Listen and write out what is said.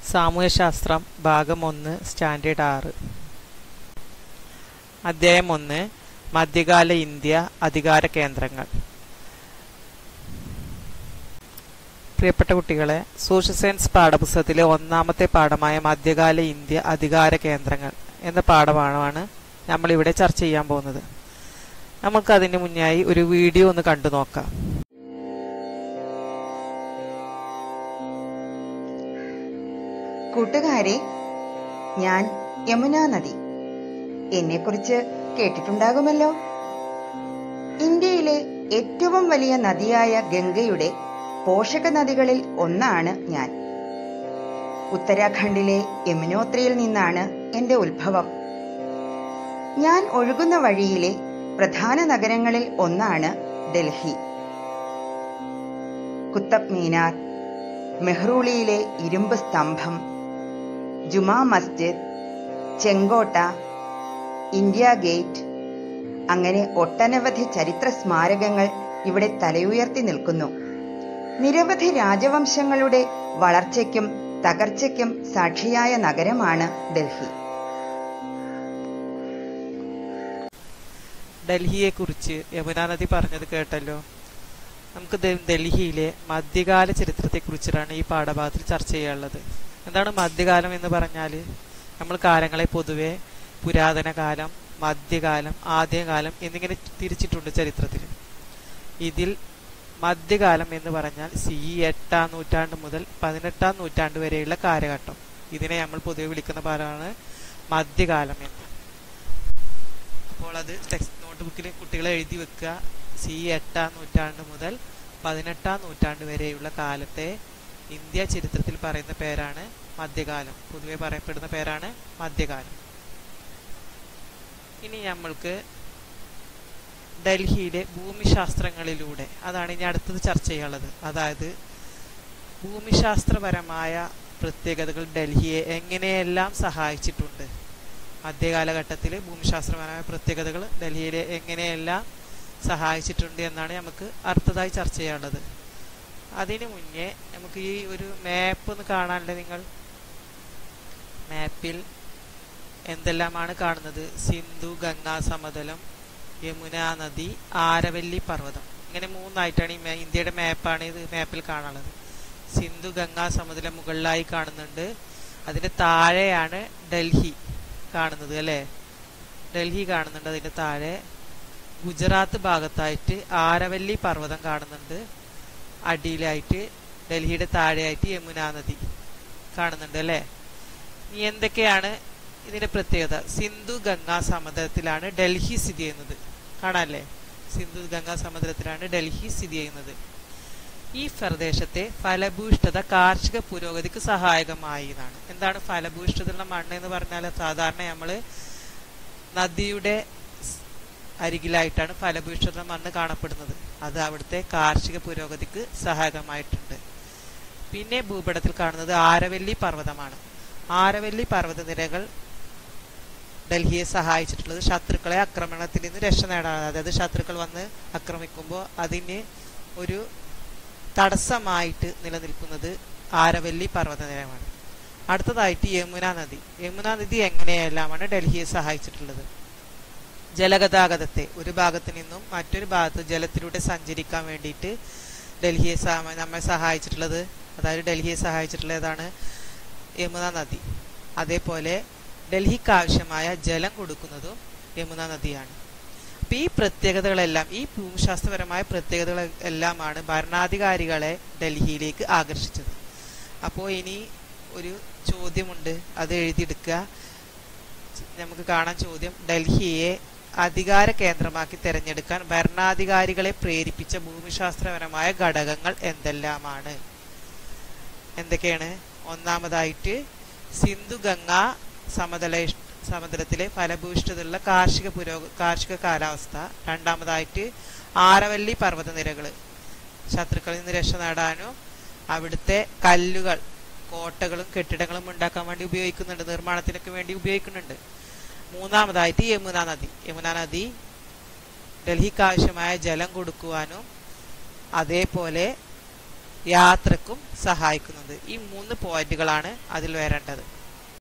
സാമൂഹ്യശാസ്ത്രം ഭാഗം ഒന്ന് സ്റ്റാൻഡേർഡ് ആറ് അധ്യായം ഒന്ന് മധ്യകാല ഇന്ത്യ അധികാര കേന്ദ്രങ്ങൾ പ്രിയപ്പെട്ട കുട്ടികളെ സോഷ്യൽ സയൻസ് പാഠപുസ്തകത്തിലെ ഒന്നാമത്തെ പാഠമായ മധ്യകാല ഇന്ത്യ അധികാര കേന്ദ്രങ്ങൾ എന്ന പാഠമാണ് നമ്മളിവിടെ ചർച്ച ചെയ്യാൻ പോകുന്നത് നമുക്ക് അതിന് മുന്നായി ഒരു വീഡിയോ ഒന്ന് കണ്ടു നോക്കാം കൂട്ടുകാരെ ഞാൻ യമുനാ നദി എന്നെക്കുറിച്ച് കേട്ടിട്ടുണ്ടാകുമല്ലോ ഇന്ത്യയിലെ ഏറ്റവും വലിയ നദിയായ ഗംഗയുടെ പോഷക നദികളിൽ ഒന്നാണ് ഞാൻ ഉത്തരാഖണ്ഡിലെ യമുനോത്രിയിൽ നിന്നാണ് എന്റെ ഉത്ഭവം ഞാൻ ഒഴുകുന്ന വഴിയിലെ പ്രധാന നഗരങ്ങളിൽ ഒന്നാണ് ഡൽഹി കുത്തബ് മീനാർ മെഹ്റൂളിയിലെ ഇരുമ്പ് സ്തംഭം ജുമാ മസ്ജിദ് ചെങ്കോട്ട ഇന്ത്യ ഗേറ്റ് അങ്ങനെ ഒട്ടനവധി ചരിത്ര സ്മാരകങ്ങൾ ഇവിടെ തലയുയർത്തി നിൽക്കുന്നു നിരവധി രാജവംശങ്ങളുടെ വളർച്ചയ്ക്കും തകർച്ചയ്ക്കും സാക്ഷിയായ നഗരമാണ് ഡൽഹി ഡൽഹിയെ കുറിച്ച് യമുനാ നദി പറഞ്ഞത് കേട്ടല്ലോ നമുക്ക് ദെ- ഡൽഹിയിലെ മധ്യകാല ചരിത്രത്തെ കുറിച്ചിട്ടാണ് ഈ പാഠഭാഗത്തിൽ ചർച്ച ചെയ്യാനുള്ളത് എന്താണ് മധ്യകാലം എന്ന് പറഞ്ഞാൽ നമ്മൾ കാലങ്ങളെ പൊതുവെ പുരാതന കാലം മധ്യകാലം ആദ്യകാലം എന്നിങ്ങനെ തിരിച്ചിട്ടുണ്ട് ചരിത്രത്തിൽ ഇതിൽ മധ്യകാലം എന്ന് പറഞ്ഞാൽ സി എട്ടാം നൂറ്റാണ്ട് മുതൽ പതിനെട്ടാം നൂറ്റാണ്ട് വരെയുള്ള കാലഘട്ടം ഇതിനെ നമ്മൾ പൊതുവെ വിളിക്കുന്ന പദമാണ് മധ്യകാലം എന്ന് അപ്പോൾ അത് ടെക്സ്റ്റ് നോട്ട് ബുക്കിൽ കുട്ടികളെ എഴുതി വെക്കുക സി എട്ടാം നൂറ്റാണ്ട് മുതൽ പതിനെട്ടാം നൂറ്റാണ്ട് വരെയുള്ള കാലത്തെ ഇന്ത്യ ചരിത്രത്തിൽ പറയുന്ന പേരാണ് മധ്യകാലം പൊതുവെ പറയപ്പെടുന്ന പേരാണ് മധ്യകാലം ഇനി നമ്മൾക്ക് ഡൽഹിയിലെ ഭൂമിശാസ്ത്രങ്ങളിലൂടെ അതാണ് ഇനി അടുത്തത് ചർച്ച ചെയ്യാനുള്ളത് അതായത് ഭൂമിശാസ്ത്രപരമായ പ്രത്യേകതകൾ ഡൽഹിയെ എങ്ങനെയെല്ലാം സഹായിച്ചിട്ടുണ്ട് മധ്യകാലഘട്ടത്തിൽ ഭൂമിശാസ്ത്രപരമായ പ്രത്യേകതകൾ ഡൽഹിയിലെ എങ്ങനെയെല്ലാം സഹായിച്ചിട്ടുണ്ട് എന്നാണ് നമുക്ക് അടുത്തതായി ചർച്ച ചെയ്യാനുള്ളത് അതിനു മുന്നേ നമുക്ക് ഈ ഒരു മാപ്പ് ഒന്ന് കാണാനല്ലേ നിങ്ങൾ മാപ്പിൽ എന്തെല്ലാമാണ് കാണുന്നത് സിന്ധു ഗംഗാ സമതലം യമുന നദി ആരവല്ലി പർവ്വതം ഇങ്ങനെ മൂന്നായിട്ടാണ് ഈ മേ- ഇന്ത്യയുടെ മാപ്പാണ് ഇത് മാപ്പിൽ കാണുന്നത് സിന്ധു ഗംഗാ സമതലം മുകളിലായി കാണുന്നുണ്ട് അതിന്റെ താഴെയാണ് ഡൽഹി കാണുന്നത് അല്ലേ ഡൽഹി കാണുന്നുണ്ട് അതിന്റെ താഴെ ഗുജറാത്ത് ഭാഗത്തായിട്ട് ആരവല്ലി പർവ്വതം കാണുന്നുണ്ട് അടിയിലായിട്ട് ഡൽഹിയുടെ താഴെയായിട്ട് യമുന നദി കാണുന്നുണ്ട് അല്ലേ ഇനി എന്തൊക്കെയാണ് ഇതിന്റെ പ്രത്യേകത സിന്ധു ഗംഗാ സമതലത്തിലാണ് ഡൽഹി സ്ഥിതി ചെയ്യുന്നത് കാണാല്ലേ സിന്ധു ഗംഗാ സമതലത്തിലാണ് ഡൽഹി സ്ഥിതി ചെയ്യുന്നത് ഈ പ്രദേശത്തെ ഫലഭൂയിഷ്ഠത കാർഷിക പുരോഗതിക്ക് സഹായകമായി എന്നാണ് എന്താണ് ഫലഭൂയിഷ്ഠതയുള്ള മണ്ണ് എന്ന് പറഞ്ഞാൽ സാധാരണ നമ്മൾ നദിയുടെ സ് അരികിലായിട്ടാണ് ഫലഭൂയിഷ്ഠത മണ്ണ് കാണപ്പെടുന്നത് അത് അവിടുത്തെ കാർഷിക പുരോഗതിക്ക് സഹായകമായിട്ടുണ്ട് പിന്നെ ഭൂപടത്തിൽ കാണുന്നത് ആരവല്ലി പർവ്വതമാണ് ആരവല്ലി പർവ്വതനിരകൾ ഡൽഹിയെ സഹായിച്ചിട്ടുള്ളത് ശത്രുക്കളെ ആക്രമണത്തിൽ നിന്ന് രക്ഷ നേടാൻ അതായത് ശത്രുക്കൾ വന്ന് ആക്രമിക്കുമ്പോൾ അതിന് ഒരു തടസ്സമായിട്ട് നിലനിൽക്കുന്നത് ആരവല്ലി പർവ്വതനിരമാണ് അടുത്തതായിട്ട് യമുന നദി യമുന നദി എങ്ങനെയെല്ലാമാണ് ഡൽഹിയെ സഹായിച്ചിട്ടുള്ളത് ജലഗതാഗതത്തെ ഒരു ഭാഗത്ത് നിന്നും മറ്റൊരു ഭാഗത്ത് ജലത്തിലൂടെ സഞ്ചരിക്കാൻ വേണ്ടിയിട്ട് ഡൽഹിയെ സഹ- നമ്മെ സഹായിച്ചിട്ടുള്ളത് അതായത് ഡൽഹിയെ സഹായിച്ചിട്ടുള്ളത് ഏതാണ് യമുന നദി അതേപോലെ ഡൽഹിക്ക് ആവശ്യമായ ജലം കൊടുക്കുന്നതും യമുന നദിയാണ് അപ്പൊ ഈ പ്രത്യേകതകളെല്ലാം ഈ ഭൂമിശാസ്ത്രപരമായ പ്രത്യേകതകൾ എല്ലാമാണ് ഭരണാധികാരികളെ ഡൽഹിയിലേക്ക് ആകർഷിച്ചത് അപ്പോൾ ഇനി ഒരു ചോദ്യമുണ്ട് അത് എഴുതിയെടുക്കുക നമുക്ക് കാണാൻ ചോദ്യം ഡൽഹിയെ അധികാര കേന്ദ്രമാക്കി തിരഞ്ഞെടുക്കാൻ ഭരണാധികാരികളെ പ്രേരിപ്പിച്ച ഭൂമിശാസ്ത്രപരമായ ഘടകങ്ങൾ എന്തെല്ലാമാണ് എന്തൊക്കെയാണ് ഒന്നാമതായിട്ട് സിന്ധു ഗംഗ സമതല സമതലത്തിലെ ഫലഭൂയിഷ്ഠതയുള്ള കാർഷിക പുരോഗ കാർഷിക കാലാവസ്ഥ രണ്ടാമതായിട്ട് ആരവല്ലി പർവ്വതനിരകൾ ശത്രുക്കളിൽ നിന്ന് രക്ഷ നേടാനും അവിടുത്തെ കല്ലുകൾ കോട്ടകളും കെട്ടിടങ്ങളും ഉണ്ടാക്കാൻ വേണ്ടി ഉപയോഗിക്കുന്നുണ്ട് നിർമ്മാണത്തിനൊക്കെ വേണ്ടി ഉപയോഗിക്കുന്നുണ്ട് മൂന്നാമതായിട്ട് യമുന നദി യമുന നദി ഡൽഹിക്ക് ആവശ്യമായ ജലം കൊടുക്കുവാനും അതേപോലെ യാത്രക്കും സഹായിക്കുന്നത് ഈ മൂന്ന് പോയിന്റുകളാണ് അതിൽ വരേണ്ടത്